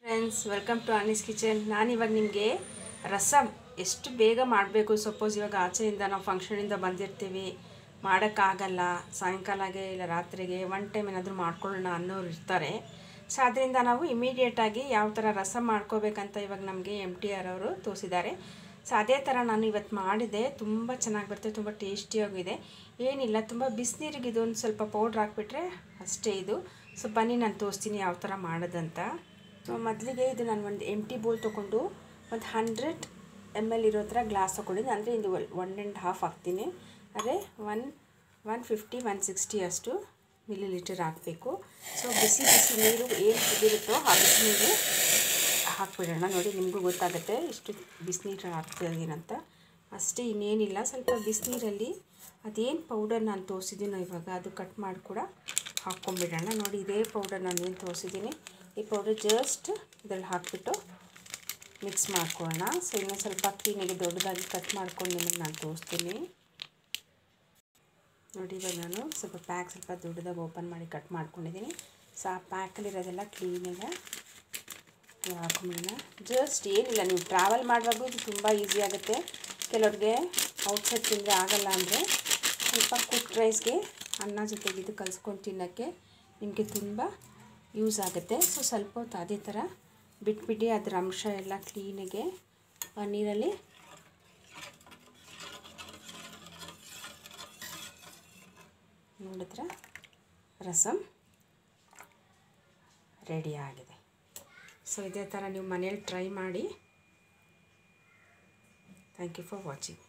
friends welcome to Annie's kitchen ನಾನಿವಾಗ ನಿಮಗೆ ರಸಮ್ ಎಷ್ಟು ಬೇಗ ಮಾಡಬೇಕು ಸಪೋಸ್ ಇವಾಗ ಆಚೆಯಿಂದ ನಾವು ಫಂಕ್ಷನಿಂದ ಬಂದಿರ್ತೀವಿ ಮಾಡೋಕ್ಕಾಗಲ್ಲ ಸಾಯಂಕಾಲಗೆ ಇಲ್ಲ ರಾತ್ರಿಗೆ ಒನ್ ಟೈಮ್ ಏನಾದರೂ ಮಾಡ್ಕೊಳ್ಳೋಣ ಅನ್ನೋರು ಇರ್ತಾರೆ ಸೊ ಅದರಿಂದ ನಾವು ಇಮಿಡಿಯೇಟಾಗಿ ಯಾವ ಥರ ರಸಮ್ ಮಾಡ್ಕೋಬೇಕಂತ ಇವಾಗ ನಮಗೆ ಎಮ್ ಟಿ ಆರ್ ಅವರು ತೋರಿಸಿದ್ದಾರೆ ಸೊ ಅದೇ ಥರ ನಾನು ಇವತ್ತು ಮಾಡಿದೆ ತುಂಬ ಚೆನ್ನಾಗಿ ಬರ್ತದೆ ತುಂಬ ಟೇಸ್ಟಿಯಾಗಿದೆ ಏನಿಲ್ಲ ತುಂಬ ಬಿಸಿನೀರಿಗೆ ಇದೊಂದು ಸ್ವಲ್ಪ ಪೌಡ್ರ್ ಹಾಕ್ಬಿಟ್ರೆ ಅಷ್ಟೇ ಇದು ಸೊ ಬನ್ನಿ ನಾನು ತೋರಿಸ್ತೀನಿ ಯಾವ ಥರ ಮಾಡೋದಂತ ಸೊ ಮೊದಲಿಗೆ ಇದು ನಾನು ಒಂದು ಎಂಟಿ ಬೋಲ್ ತೊಗೊಂಡು ಒಂದು ಹಂಡ್ರೆಡ್ ಎಮ್ ಎಲ್ ಇರೋ ಥರ ಗ್ಲಾಸ್ ತೊಗೊಂಡಿದ್ದೆ ಅಂದರೆ ಇದು ಒನ್ ಆ್ಯಂಡ್ ಹಾಫ್ ಹಾಕ್ತೀನಿ ಅದೇ one one fifty one sixty ಅಷ್ಟು ಮಿಲಿ ಲೀಟರ್ ಹಾಕಬೇಕು ಸೊ ಬಿಸಿ ಬಿಸಿ ನೀರು ಏನು ಕುದಿರುತ್ತೋ ಆ ಬಿಸಿ ನೀರು ಹಾಕ್ಬಿಡೋಣ ನೋಡಿ ನಿಮಗೂ ಗೊತ್ತಾಗುತ್ತೆ ಇಷ್ಟು ಬಿಸಿನೀರು ಹಾಕ್ತಿದ್ದೀನಂತ ಅಷ್ಟೇ ಇನ್ನೇನಿಲ್ಲ ಸ್ವಲ್ಪ ಬಿಸಿನೀರಲ್ಲಿ ಅದೇನು ಪೌಡರ್ ನಾನು ತೋರಿಸಿದ್ದೀನೋ ಇವಾಗ ಅದು ಕಟ್ ಮಾಡಿ ಕೂಡ ಹಾಕ್ಕೊಂಬಿಡೋಣ ನೋಡಿ ಇದೇ ಪೌಡರ್ ನಾನು ಏನು ತೋರಿಸಿದ್ದೀನಿ ಈ ಪೌಡರ್ ಜಸ್ಟ್ ಇದ್ರಲ್ಲಿ ಹಾಕ್ಬಿಟ್ಟು ಮಿಕ್ಸ್ ಮಾಡ್ಕೊಳ್ಳೋಣ ಸೊ ಇನ್ನೂ ಸ್ವಲ್ಪ ಕ್ಲೀನಾಗಿ ದೊಡ್ಡದಾಗಿ ಕಟ್ ಮಾಡ್ಕೊಂಡು ನಿಮಗೆ ನಾನು ತೋರಿಸ್ತೀನಿ ನೋಡಿ ಇವಾಗ ನಾನು ಸ್ವಲ್ಪ ಪ್ಯಾಕ್ ಸ್ವಲ್ಪ ದೊಡ್ಡದಾಗಿ ಓಪನ್ ಮಾಡಿ ಕಟ್ ಮಾಡ್ಕೊಂಡಿದ್ದೀನಿ ಸೊ ಆ ಪ್ಯಾಕಲ್ಲಿರೋದೆಲ್ಲ ಕ್ಲೀನಾಗಿ ಹಾಕೊಂಬಿಡೋಣ ಜಸ್ಟ್ ಏನಿಲ್ಲ ನೀವು ಟ್ರಾವೆಲ್ ಮಾಡುವಾಗ ಇದು ತುಂಬ ಈಸಿ ಆಗುತ್ತೆ ಕೆಲವ್ರಿಗೆ ಔಟ್ಸೈಡ್ ತಿಂದರೆ ಆಗಲ್ಲ ಅಂದರೆ ಸ್ವಲ್ಪ ಕುಕ್ ರೈಸ್ಗೆ ಅನ್ನ ಜೊತೆಗೆ ಇದು ಕಲಿಸ್ಕೊಂಡು ತಿನ್ನೋಕ್ಕೆ ನಿಮಗೆ ತುಂಬ ಯೂಸ್ ಆಗುತ್ತೆ ಸೊ ಸ್ವಲ್ಪ ಹೊತ್ತು ಅದೇ ಥರ ಬಿಟ್ಬಿಟ್ಟು ಅದರ ಅಂಶ ಎಲ್ಲ ಕ್ಲೀನಾಗೆ ನೀರಲ್ಲಿ ನೋಡಿದ್ರೆ ರಸಮ್ ರೆಡಿ ಆಗಿದೆ ಸೊ ಇದೇ ಥರ ನೀವು ಮನೇಲಿ ಟ್ರೈ ಮಾಡಿ ಥ್ಯಾಂಕ್ ಯು ಫಾರ್ ವಾಚಿಂಗ್